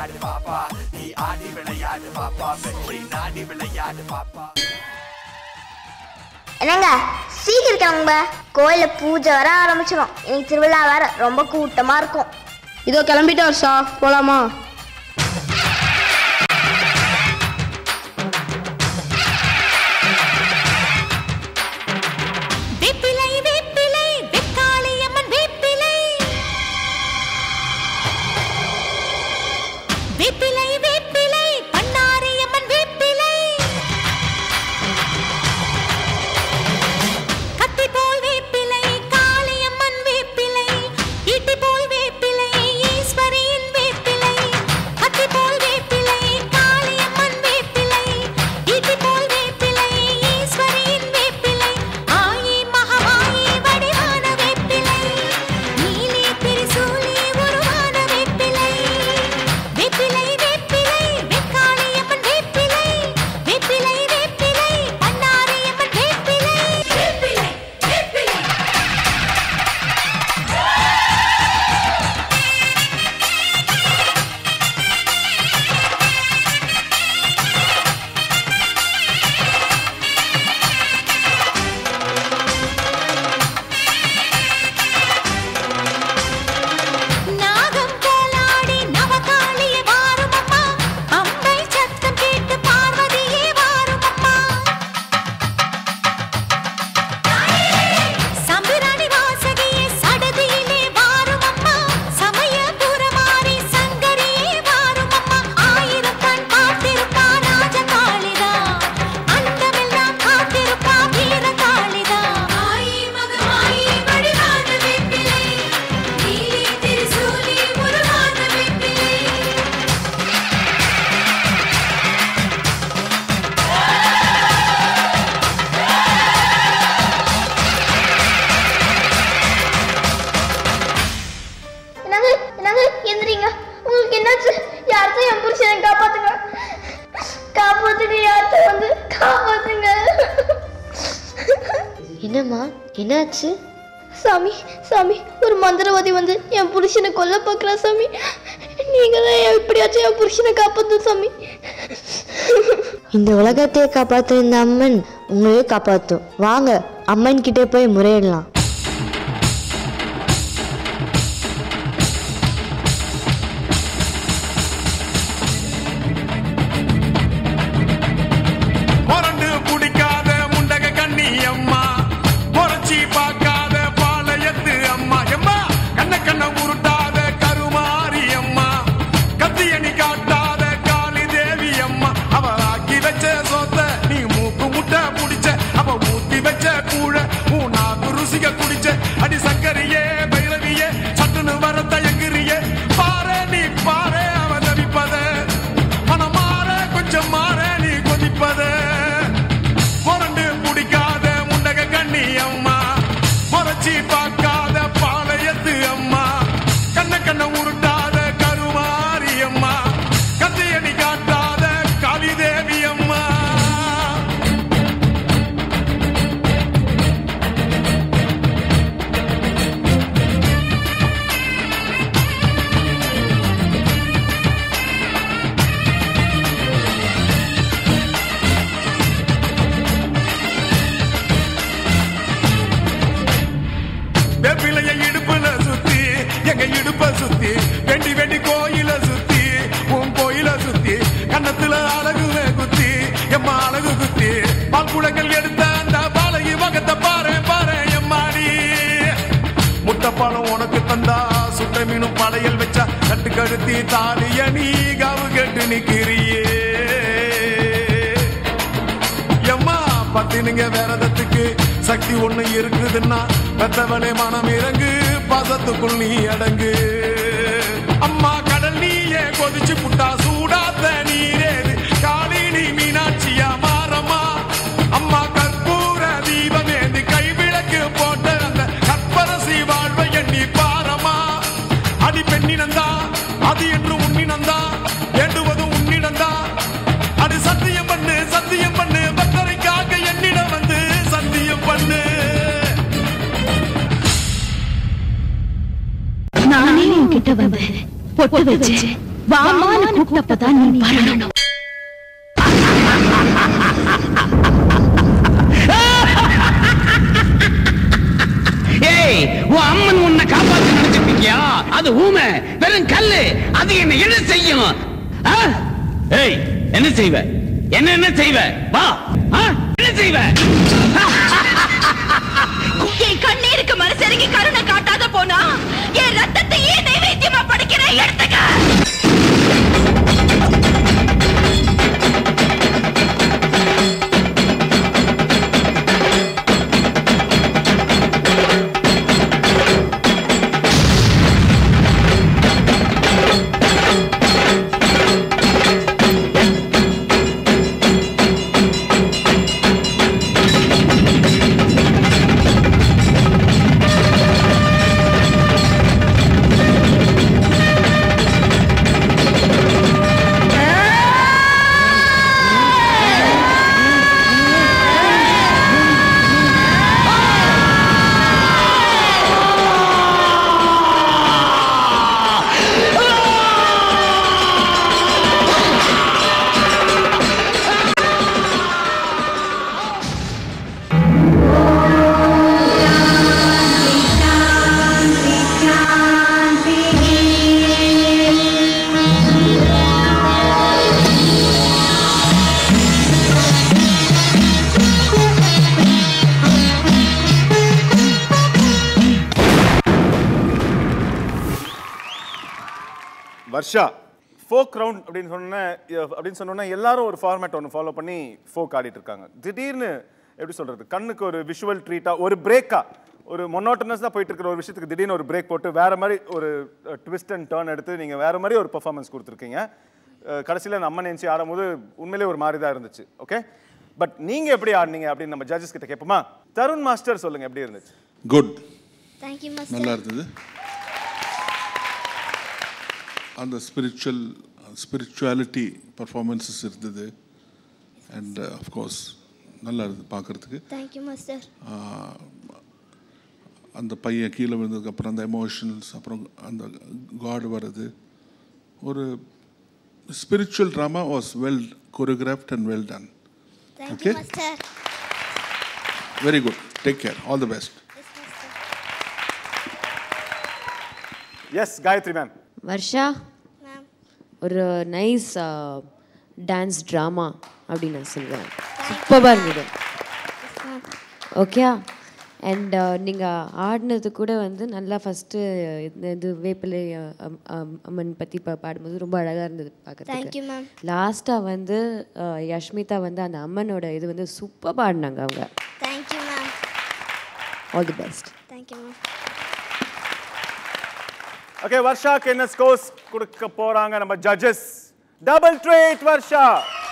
விளையாடு பாப்பா நீ ஆடி விளையாடு பாப்பா வெற்றி நாடி விளையாடு பாப்பா என்னங்க சீக்கிரம் கிளம்புங்க கோயில பூஜை வர ஆரம்பிச்சிடும் இன்னைக்கு திருவிழா வேற ரொம்ப கூட்டமா இருக்கும் இதோ கிளம்பிட்டு வருஷா போலாமா வேப்பிலை வேப்பிலை வெக்காளியம்மன் வேப்பிலை வேப்பிலை வேப்பிலை பண்ணாரியம்மன் வேப்பிலை கத்தி போல் வேப்பிலை காளியம்மன் வேப்பிலை ஈட்டி போல் வேப்பிலை ஈஸ்வரியின் வேப்பிலை கத்தி போல் வேப்பிலை காளியம்மன் வேப்பிலை ஈட்டி போல் வேப்பிலை ஈஸ்வரியின் வேப்பிலை ஆயி மகமாயி வடிவான வேப்பிலை நீலி திரிசூலி உருவான வேப்பிலை வேப்பிலை வேப்பிலை வெக்காளியம்மன் வேப்பிலை வேப்பிலை வேப்பிலை பண்ணாரியம்மன் வேப்பிலை வேப்பிலை வேப்பிலை நாகம் கோலாடி நவகாளியே வாரும் அம்மா அம்பை சத்தம் கேட்டு பார்வதியே வாரும் அம்மா சம்பிராணி வாசகியே சடதியிலே வாரும் அம்மா சமயபுரமாரி சங்கரியே வாரும் அம்மா ஆயிரம் கண் பார்த்திருப்பா ராஜகாளிதா அந்தமெல்லாம் காத்திருப்பா வீரகாளிதா ஆயி மகமாயி வடிவான வேப்பிலை நீலி திரிசூலி உருவான வேப்பிலை என்னங்க என்னங்க எந்திரிங்க உங்களுக்கு என்னாச்சு யார்தான் என் புருஷனை காப்பாத்துங்க காப்பாத்துங்க யார்தான் வந்து காப்பாத்துங்க என்னம்மா என்னாச்சு சாமி சாமி ஒரு மந்திரவாதி வந்து என் புருஷனை கொல்ல பார்க்குறா சாமி நீங்க தான் எப்படியாச்சும் என் புருஷனை காப்பாத்து சாமி இந்த உலகத்தை காப்பாற்ற இந்த அம்மன் உங்களையே காப்பாற்றும் வாங்க அம்மன் கிட்டே போய் முறையிடலாம் முரண்டு பிடிக்காத முண்டக கண்ணி அம்மா முறைச்சி பார்க்காத பாளையத்து அம்மா எம்மா கண்ண கண்ண உருட்டாத கருமாரி அம்மா கத்தியணி காட்டாத காளி தேவி அம்மா அவ ஆக்கி வச்ச சொத்த நீ மூக்கு முட்டை புடிச்ச அவ ஊத்தி வச்ச கூழ உன் நாக்கு ருசிக குடிச்ச அடி சங்கரியே பைரவியே சட்டுன்னு வர தயங்குறியே பாரு நீ பாரு அவ தவிப்பத மனம் மாற கொஞ்சம் மாற நீ கொதிப்பத முரண்டு பிடிக்காத முண்டக கண்ணி அம்மா முறைச்சி பார்க்காத பாளையத்து அம்மா கண்ண கண்ண உருட்டாத கருமாரி அம்மா கத்தியணி காட்டாத காளி தேவி அம்மா வெப்பிலைய இடுப்புல சுத்தி எங்க இடுப்ப சுத்தி வெண்டி வெண்டி கோயில சுத்தி உன் கோயில சுத்தி கன்னத்துல அழகு குத்தி எம்மா அழகு குத்தி பால்குளங்கள் எடுத்த அந்த பாலகி வகத்தை பாரு பாரு எம்மாடி முட்டைப்பாலம் உனக்கு தந்தா சுட்ட மீனும் படையல் வச்சா கட்டு கழுத்தி தாலிய நீ காவு கேட்டு நிக்கிறியே எம்மா பத்தினுங்க வேறதத்துக்கு சக்தி ஒண்ணு இருக்குதுன்னா பெத்தவளே மனம் இறங்கு பாசத்துக்குள் நீ அடங்கு அம்மா கடல் நீயே கொதிச்சு புட்டா சூடாத்த நீரேது காளினி மீனாட்சியா மாறம்மா அம்மா கற்பூர தீபமேந்து கைவிளக்கு போட்ட அந்த கற்பரசி வாழ்வை எண்ணி பாரமா அடி பெண்ணினந்தா அது என்று உன்னினந்தா வேண்டுவதும் உன்னிடந்தா அது சத்தியம் பண்ணு சத்தியம் பண்ணு பக்தரைக்காக என்னிடம் வந்து சத்தியம் பண்ணு நானே உன்கிட்ட வந்து பொட்டு வச்சேன் வாமான்னு கூப்பிட்டப்பதான் நீ வரணும் ஏய் உன் அம்மன் உன்னை காப்பாத்த நினைச்சிட்டு இருக்கியா அது ஊமை வெறும் கல்லு அது என்ன என்ன செய்யும் ஆ? ஏய் என்ன செய்வ என்ன என்ன செய்வ வா ஆ? என்ன செய்வ என் கண்ணீருக்கு மனசெருகி கருணை காட்டாத போனா என் ரத்தத்தையே நைவேத்தியமா படைக்கிற எடுத்துக்க வர்ஷா ஃபோக் ரவுண்ட் அப்படின்னு சொன்ன அப்படின்னு சொன்னோன்னா எல்லாரும் ஒரு ஃபார்மேட் ஒன்று ஃபாலோ பண்ணி ஃபோக் ஆடிட்டு இருக்காங்க திடீர்னு எப்படி சொல்றது கண்ணுக்கு ஒரு விஷுவல் ட்ரீட்டா ஒரு பிரேக்கா ஒரு மொனோட்டனஸாக போயிட்டு இருக்கிற ஒரு விஷயத்துக்கு திடீர்னு ஒரு பிரேக் போட்டு வேற மாதிரி ஒரு ட்விஸ்ட் அண்ட் டேர்ன் எடுத்து நீங்கள் வேற மாதிரி ஒரு பெர்ஃபார்மன்ஸ் கொடுத்துருக்கீங்க கடைசியில் நம்ம நினச்சி ஆடும்போது உண்மையிலே ஒரு மாதிரி தான் இருந்துச்சு ஓகே பட் நீங்கள் எப்படி ஆடினீங்க அப்படின்னு நம்ம ஜட்ஜஸ் கிட்ட கேட்போமா தருண் மாஸ்டர் சொல்லுங்க எப்படி இருந்துச்சு குட் தேங்க்யூ நல்லா மாஸ்டர் இருந்தது அந்த ஸ்பிரிச்சுவல் ஸ்பிரிச்சுவாலிட்டி பர்ஃபார்மன்ஸஸ் இருந்தது அண்ட் அஃப்கோர்ஸ் நல்லா இருந்தது பார்க்குறதுக்கு தேங்க்யூ மாஸ்டர் அந்த பையன் கீழே விழுந்ததுக்கு அப்புறம் அந்த எமோஷனல்ஸ் அப்புறம் அந்த காட் வர்றது ஒரு spiritual drama was well choreographed and well done thank you Okay. Master very good take care all the best S Gayathri ma'am Varsha ma'am ஒரு நைஸ் டான்ஸ் ட்ராமா அப்படின்னு நான் சொல்லுவேன் சூப்பராக இருந்தது ஓகே அண்ட் நீங்கள் ஆடினது கூட வந்து நல்லா ஃபஸ்ட்டு இந்த இது வேப்பிலை அஹ், அம்- அம்- அம்மன் பற்றி பா பாடும்போது ரொம்ப அழகாக இருந்தது தேங்க்யூ பார்க்குறதுக்கு மேம் லாஸ்ட்டாக வந்து அஹ், யஷ்மிதா வந்து அந்த அம்மனோட இது வந்து சூப்பர் பாடினாங்க அவங்க thank you ma'am all the best thank you ma'am okay வர்ஷாக்கு என்ன ஸ்கோர்ஸ் கொடுக்க போறாங்க நம்ம ஜட்ஜஸ் டபுள் ட்ரேட் வர்ஷா